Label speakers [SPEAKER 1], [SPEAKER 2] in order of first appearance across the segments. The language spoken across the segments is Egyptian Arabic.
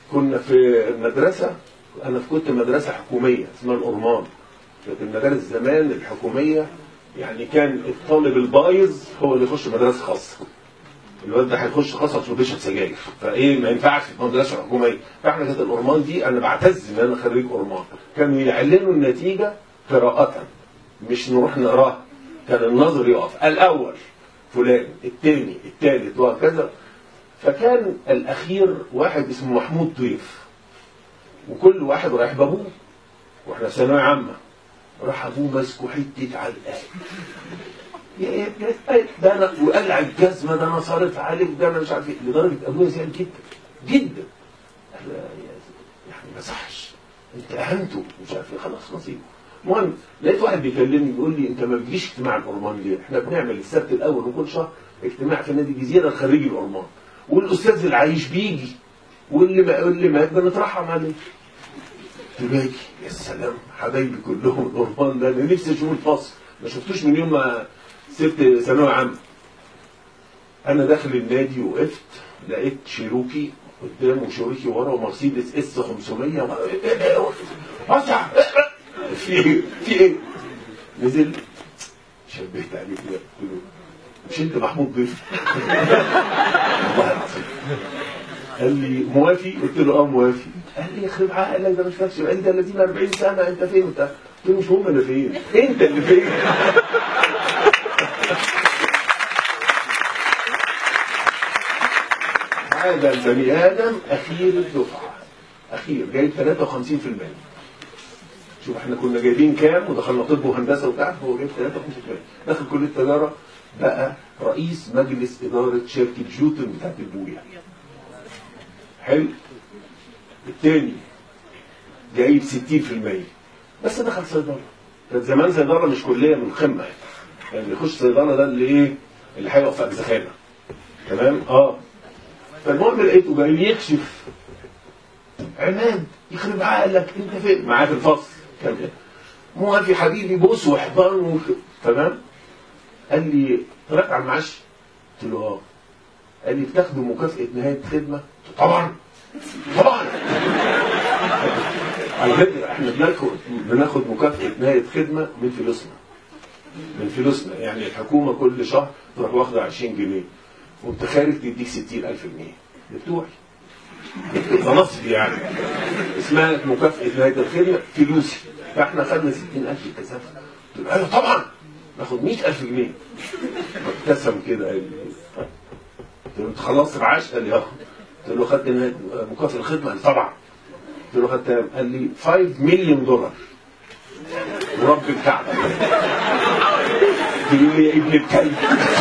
[SPEAKER 1] كنا في المدرسه انا كنت مدرسه حكوميه اسمها الأرمان لكن المدارس زمان الحكوميه يعني كان الطالب البايظ هو اللي يخش مدرسه خاصه الواد ده هيخش خاصه عشان بيشرب سجاير فايه ما ينفعش في مدرسه حكوميه فاحنا كانت الأرمان دي انا بعتز ان انا خريج أرمان كانوا يعلنوا النتيجه قراءه مش نروح نقراها كان النظر يقف الاول فلان الثاني الثالث وهكذا فكان الاخير واحد اسمه محمود ضيف وكل واحد رايح بابوه واحنا في ثانويه عامه راح ابوه ماسكه حته علقه يا يا يا- ده انا وقلع الجزمه ده انا صارف عليك ده انا مش عارف ايه لدرجه ابويا زعل جدا جدا قال له يا- يعني ما صحش انت اهنته مش عارف ايه خلاص نصيبه المهم لقيت واحد بيكلمني بيقول لي انت ما بتجيش اجتماع الأرمان ليه؟ احنا بنعمل السبت الاول من كل شهر اجتماع في نادي الجزيره لخريجي الأرمان والاستاذ العايش بيجي واللي ما واللي مات بنترحم عليه قلت له باجي يا سلام حبايبي كلهم الأرمان ده انا نفسي اشوف الفصل ما شفتوش من يوم ما سبت ثانويه عامه انا داخل النادي وقفت لقيت شيروكي قدام وشيروكي ورا ومرسيدس اس 500 و- إيه إيه إيه وسع إيه إيه. في ايه في ايه نزل شبهت عليه كده قلت له مش انت محمود ضيف والله العظيم قال لي موافي قلت له اه موافي قال لي يخرب عقلك ده مش فاكر قال لي ده الذين 40 سنه انت فين انت قلت له مش هم انا فين انت اللي فين هذا البني ادم اخير الدفعه اخير جايب 53% شوف احنا كنا جايبين كام ودخلنا طب وهندسه وبتاع هو جايب 53% دخل كليه التجاره بقى رئيس مجلس اداره شركه جوتن بتاعت البويه حلو الثاني جايب 60% بس دخل صيدله كانت زمان صيدله مش كليه من القمه يعني يعني اللي يخش صيدله ده اللي ايه اللي هيقف في اجزخانه تمام اه فالمهم لقيته جاي يكشف عماد يخرب عقلك انت فين معاه في الفصل كان موافي حبيبي بص واحضان وك... تمام قال لي طلعت على المعاش قلت له اه قال لي بتاخدوا مكافأة نهاية خدمة قلت له طبعا طبعا على فكرة احنا بناخد بناخد مكافأة نهاية خدمة من فلوسنا من فلوسنا يعني الحكومة كل شهر تروح واخدة 20 جنيه وانت خارج تديك 60000 جنيه ده بتوعي ده نصب يعني اسمها مكافأة نهاية الخدمة فلوسي فاحنا خدنا 60000 كثافة قلت له ايوه طبعا ناخد 100000 جنيه ابتسم كده قال لي قلت له انت خلصت معاش قال لي اه قلت له خدت نهاية- مكافأة الخدمة قال لي طبعا قلت له خدت كام؟ قال لي 5 مليون دولار ورب الكعبة قلت له يا ابن الكلب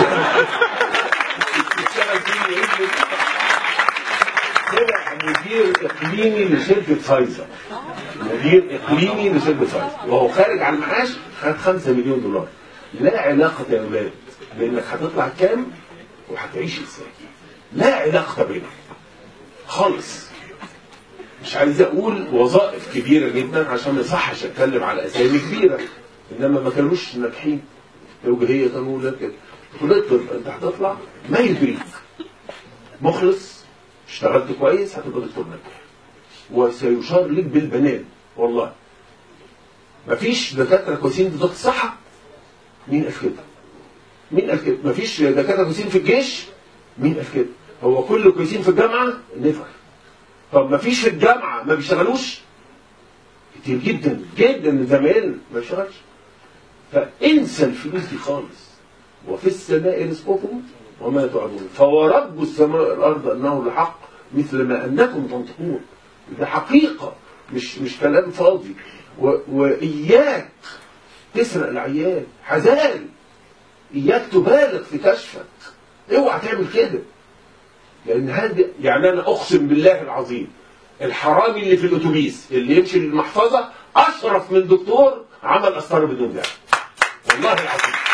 [SPEAKER 1] اشتغل فيه يا ابن الكلب. طلع مدير اقليمي لشركه فايزر مدير اقليمي لشركه فايزر وهو خارج على المعاش خد 5 مليون دولار لا علاقه يا اولاد بانك هتطلع كام وهتعيش ازاي لا علاقه بينهم خالص مش عايز اقول وظائف كبيره جدا عشان ما يصحش اتكلم على اسامي كبيره انما ما كانوش ناجحين توجيهيه كانوا لا كده كليه الطب انت هتطلع ما يدريك مخلص اشتغلت كويس هتبقى دكتور ناجح وسيشار لك بالبنان والله مفيش دكاتره كويسين في ضغط الصحه مين قال كده؟ مين قال كده؟ مفيش دكاتره كويسين في الجيش مين قال كده؟ هو كله كويسين في الجامعه نفر طب مفيش في الجامعه ما بيشتغلوش كتير جدا جدا زمايلنا ما بيشتغلش فانسى الفلوس دي خالص وفي السماء رزقكم وما تعدون فورب السماء والارض انه لحق مثل ما انكم تنطقون ده حقيقه مش مش كلام فاضي و... واياك تسرق العيال حذار اياك تبالغ في كشفك اوعى تعمل كده لان هذا يعني انا اقسم بالله العظيم الحرامي اللي في الاتوبيس اللي يمشي للمحفظه اشرف من دكتور عمل قسطره بدون داعي والله العظيم